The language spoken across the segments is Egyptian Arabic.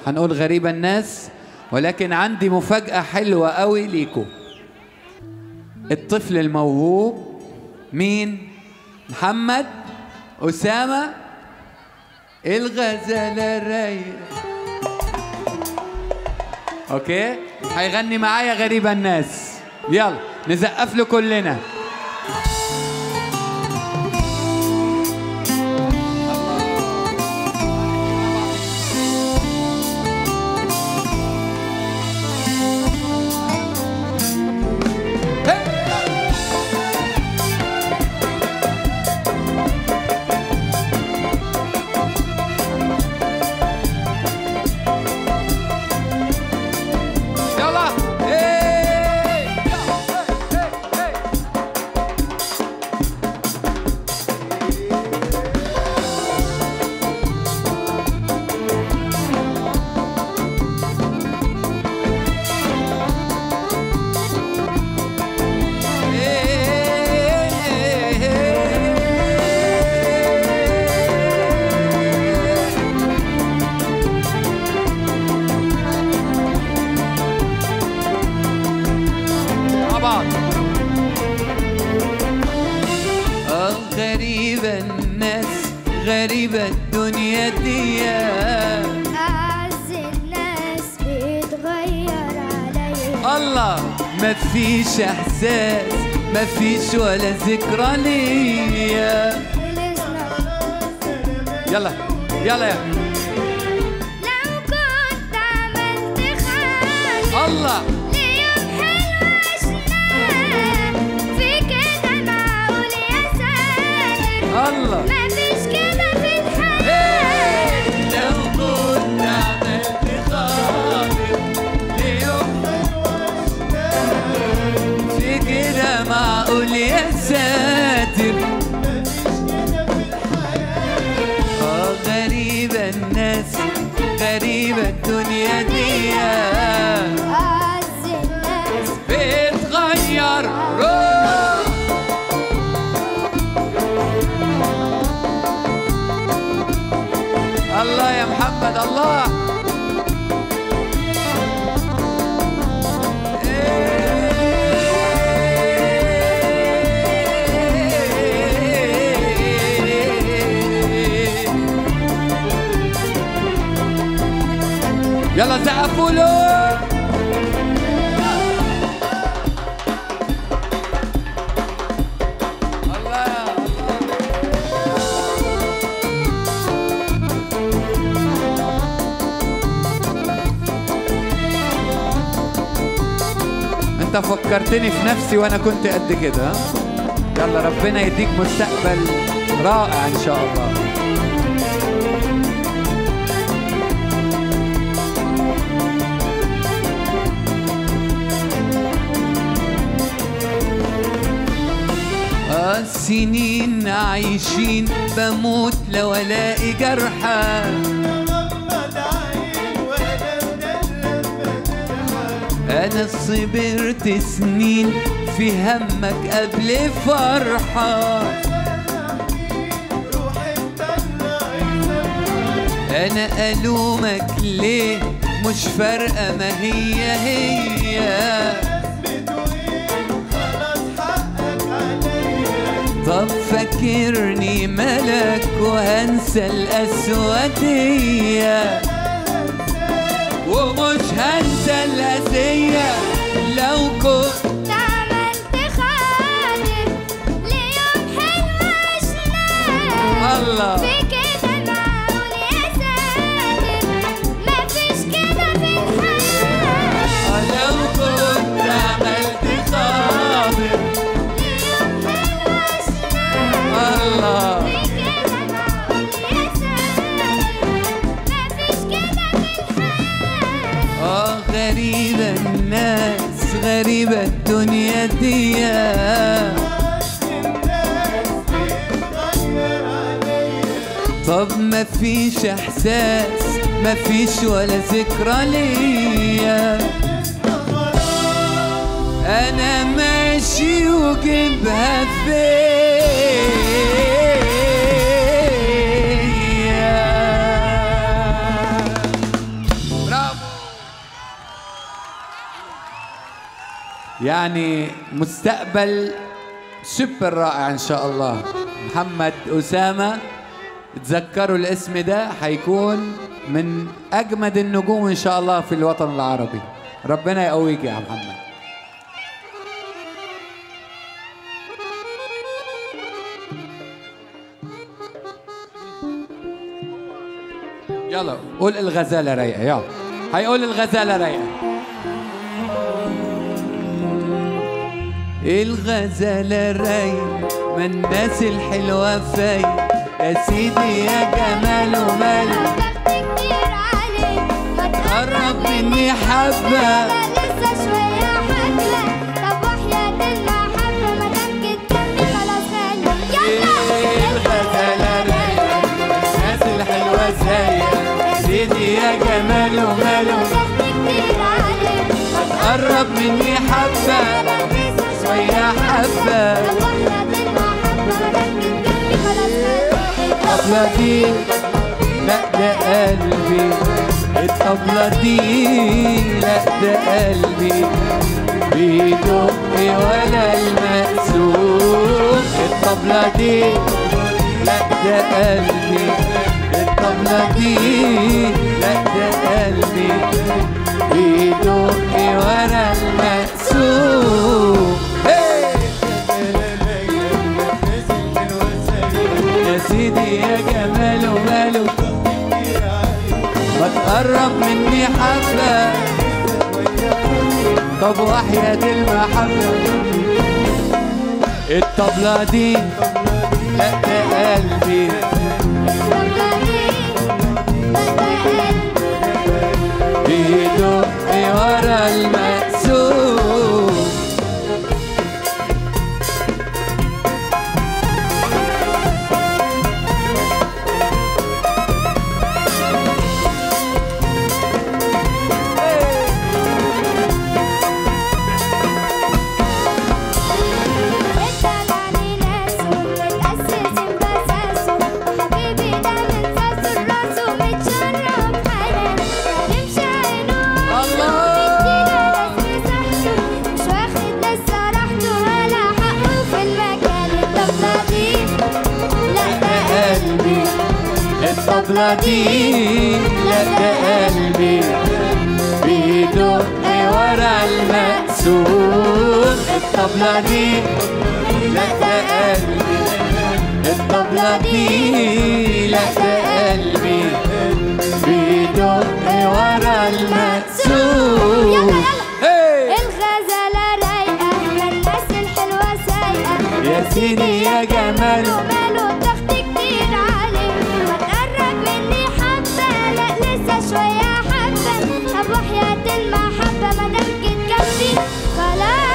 هنقول غريبة الناس ولكن عندي مفاجأة حلوة قوي ليكم الطفل الموهوب مين محمد أسامة الغزالة الرايقة اوكي هيغني معايا غريبة الناس يلا نزقف له كلنا يلا إيه. مع بعض آه غريبة الناس غريبة الدنيا دي أعز الناس بيتغير عليا الله مفيش احساس مفيش ولا ذكرى ليا يلا يلا يا لو كنت عملت خير الله ليوم حلو عشناه في كده معقول يا ساتر الله مفيش كده في الحياة لو كنت عملت خاطر ليوم في كده معقول يا ساتر اه غريبة الناس غريبة الدنيا دي أعز الناس بتغير روح الله يا محمد الله يلا زقفوا له الله يا الله انت فكرتني في نفسي وانا كنت قد كده ها؟ يلا ربنا يديك مستقبل رائع ان شاء الله آه سنين عايشين بموت لو الاقي جرحى انا صبرت سنين في همك قبل فرحة انا الومك ليه مش فارقة ما هي هي طب فاكرني ملك وهنسى الأسودية ومش هنسى الأذية لو كنت عملت خاطر ليوم حلو عشناه الله. في كده معقول يا ساتر مفيش كده في الحياة لو كنت عملت خاطر ليوم حلو عشناه الله في كده معقول يا ساتر مفيش كده في الحياة اه غريبة الناس غريبة الدنيا دي طب مفيش احساس مفيش ولا ذكرى ليا انا ماشي وجيبها فيا يعني مستقبل سوبر رائع ان شاء الله محمد اسامه تذكروا الاسم ده حيكون من اجمد النجوم ان شاء الله في الوطن العربي ربنا يقويك يا محمد يلا قول الغزاله رايقه يلا هيقول الغزاله رايقه الغزالة رايقة من الناس الحلوة فايق يا سيدي يا جمال ومال ضغط كتير عليك ما قرب مني حبة لا لسه شوية حبلة طب وحياة المحبة ما دام جيت جنبي خلاص خلي يلا الغزالة رايقة من الناس الحلوة سايقة يا سيدي يا جمال وماله ضغط كتير عليك قرب مني حبة لا لسه شوية حبة طب وحياة المحبة ما دام جيت جنبي خلاص خلي الطبلة دي لا ده قلبي الطبلة دي لا ده قلبي بيدق ولا المقسوم الطبلة دي لا ده قلبي الطبلة دي لا ده قلبي بيدق ولا المقسوم يا سيدي يا جمال وماله ما تقرب مني حبة طب وحياة المحبة الطبلة دي لا ده قلبي بيدق ورا المقسوم قلبي الطبلة دي لا ده قلبي بيدق ورا المقسوم الطبلة دي لا ده قلبي الطبلة دي لا ده قلبي بيدق ورا المقسوم يلا، يلا. هي! الغزالة رايقة من الناس الحلوة سايقة يا سيدي يا جمال وماله ضغط كتير عليه ما تقرب مني حبة لا لسه شوية حبة طب وحياة المحبة ما دام جيت جنبي خلاص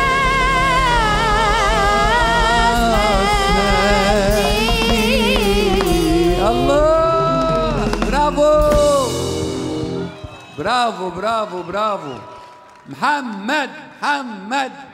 ماشي. الله برافو برافو برافو برافو محمد محمد